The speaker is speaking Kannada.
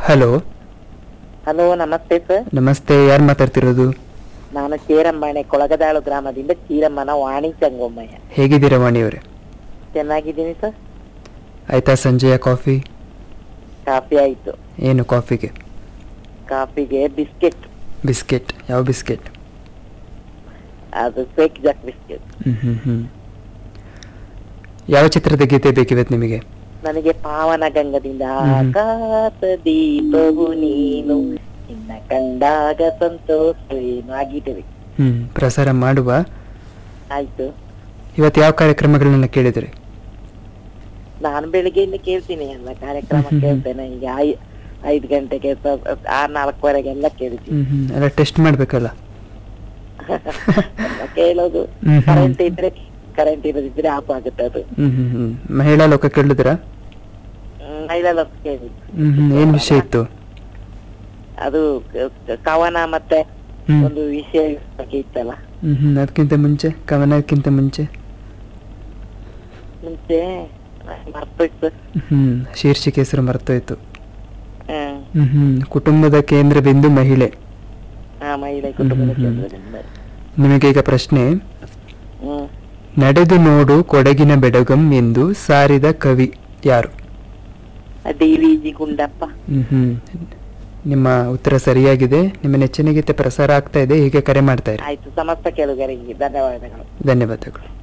ಹಲೋ ಹಲೋ ನಮಸ್ತೆ ಸರ್ ನಮಸ್ತೆ ಯಾರು ಮಾತಾಡ್ತಿರೋದು ನಾನು ಚೇರಂಬಾಣೆ ಕೊಳಗದಾಳು ಗ್ರಾಮದಿಂದ ಚೀರಮ್ಮನ ವಾಣಿ ಚಂಗೊಮ್ಮಯ್ಯ ಹೇಗಿದ್ದೀರಾ ವಾಣಿಯವರೇ ಚೆನ್ನಾಗಿದ್ದೀನಿ ಸರ್ ಆಯ್ತಾ ಸಂಜೆಯ ಕಾಫಿ ಕಾಫಿ ಆಯ್ತು ಏನು ಕಾಫಿಗೆ ಕಾಫಿಗೆ ಬಿಸ್ಕೆಟ್ ಬಿಸ್ಕೆಟ್ ಯಾವ ಬಿಸ್ಕೆಟ್ ಅದು ಫೇಕ್ ಜಕ್ ಬಿಸ್ಕೆಟ್ ಹ್ಮ್ ಹ್ಮ್ ಹ್ಮ್ ಯಾವ ಚಿತ್ರದ ಗೀತೆ ಬೇಕಿವತ್ತು ನಿಮಗೆ ನನಗೆ ಪಾವನ ಗಂಗದಿಂದ ಹ್ಮ್. ಆಕಾಶ ದೀಪವು ನೀನು ನಿನ್ನ ಕಂಡಾಗ ಸಂತೋಷ ಏನು ಆಗಿದ್ದೇವೆ ಹ್ಮ್ ಪ್ರಸಾರ ಮಾಡುವ ಆಯ್ತು ಇವತ್ತು ಯಾವ ಕಾರ್ಯಕ್ರಮಗಳನ್ನ ಕೇಳಿದ್ರಿ ನಾನು ಬೆಳಿಗ್ಗೆಯಿಂದ ಕೇಳ್ತೀನಿ ಎಲ್ಲ ಕಾರ್ಯಕ್ರಮ ಹ್ಮ್ ಹ್ಮ್ ಹ್ಮ್. ಕೇಳ್ತೇನೆ ಈಗ ಐ- ಐದು ಗಂಟೆಗೆ ಸ- ಆರ್ ನಾಲ್ಕುವರೆಗೆಲ್ಲ ಕೇಳ್ತೀನಿ ಹ್ಮ್ ಹ್ಮ್ ಎಲ್ಲ ಟೆಸ್ಟ್ ಮಾಡ್ಬೇಕಲ್ಲ ಎಲ್ಲ ಕೇಳೋದು ಹ್ಮ್ ಹ್ಮ್. ಕರೆಂಟ್ ಇದ್ರೆ ಕರೆಂಟ್ ಇರದಿದ್ರೆ ಆಫ್ ಆಗುತ್ತೆ ಅದು ಹ್ಮ್ ಹ್ಮ್ ಹ್ಮ್ ಮಹಿಳಾ ಲೋಕ ಕೇಳಿದ್ರಾ ಹ್ಮ್, ಮಹಿಳೆಲ್ಲ ಕೇಳಿ ಹ್ಮ್ ಹ್ಮ್ ಏನ್ ವಿಷಯ ಇತ್ತು ಅದು ಕ- ಕ- ಕವನ ಮತ್ತೆ ಹ್ಮ್ ಒಂದು ವಿಷಯ ಬಗ್ಗೆ ಇತ್ತಲ್ಲ ಹ್ಮ್ ಹ್ಮ್ ಅದಕ್ಕಿಂತ ಮುಂಚೆ ಕವನಕ್ಕಿಂತ ಮುಂಚೆ ಮುಂಚೆ ಮರ್ತೋಯ್ತು ಹ್ಮ್ ಶೀರ್ಷಿಕೆ ಹೆಸರು ಮರ್ತೋಯ್ತು ಹ್ಮ್ ಹ್ಮ್ ಹ್ಮ್ ಕುಟುಂಬದ ಕೇಂದ್ರ ಬಿಂದು ಮಹಿಳೆ ಆ ಮಹಿಳೆ ಕುಟುಂಬದ ಹ್ಮ್, ಹ್ಮ್. ಕೇಂದ್ರದಿಂದ ನಿಮಗೆ ಈಗ ಪ್ರಶ್ನೆ ಹ್ಮ್ ನಡೆದು ನೋಡು ಕೊಡಗಿನ ಬೆಡಗಂ ಎಂದು ಸಾರಿದ ಕವಿ ಯಾರು ಡಿ ವಿ ಜಿ ಗುಂಡಪ್ಪ ಹ್ಮ್ ಹ್ಮ್ ನಿಮ್ಮ ಉತ್ತರ ಸರಿಯಾಗಿದೆ ನಿಮ್ಮ ನೆಚ್ಚಿನ ಗೀತೆ ಪ್ರಸಾರ ಆಗ್ತಾ ಇದೆ ಹೀಗೆ ಕರೆ ಮಾಡ್ತಾ ಇರಿ ಆಯ್ತು ಸಮಸ್ತ ಕೇಳುಗರಿಗೆ ಧನ್ಯವಾದಗಳು ಧನ್ಯವಾದಗಳು